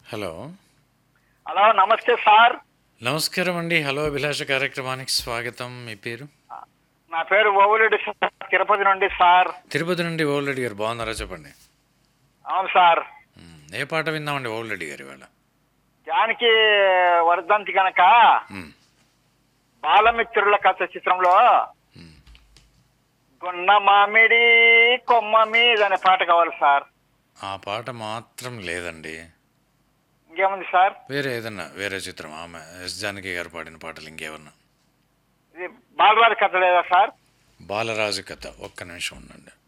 Hello hello నమస్తే sir నమస్కారం అండి హలో అభిలాష కార్యక్రమానికి స్వాగతం మీ పేరు నా పేరు ఓవులెడ్డి సార్ తిరుపతి నుండి సార్ తిరుపతి నుండి ఓల్రెడ్డి గారు బాగున్నారా చెప్పండి అవును సార్ మ్, ఏ పాట విందామండి ఓల్రెడ్డి గారు ఇవాళ జానకి వర్ధంతి కనుక మ్, బాలమిత్రుల కథ చిత్రంలో మ్. గున్న మామిడి కొమ్మ మీద అనే పాట కావాలి సార్ ఆ పాట మాత్రం లేదండి ఇంకేముంది సార్ వేరే ఏదన్నా వేరే చిత్రం ఆమె ఎస్ జానకి గారు పాడిన పాటలు ఇంకేమన్నా ఇది బాలరాజు కథ లేదా సార్ బాలరాజు కథ ఒక్క నిమిషం ఉండండి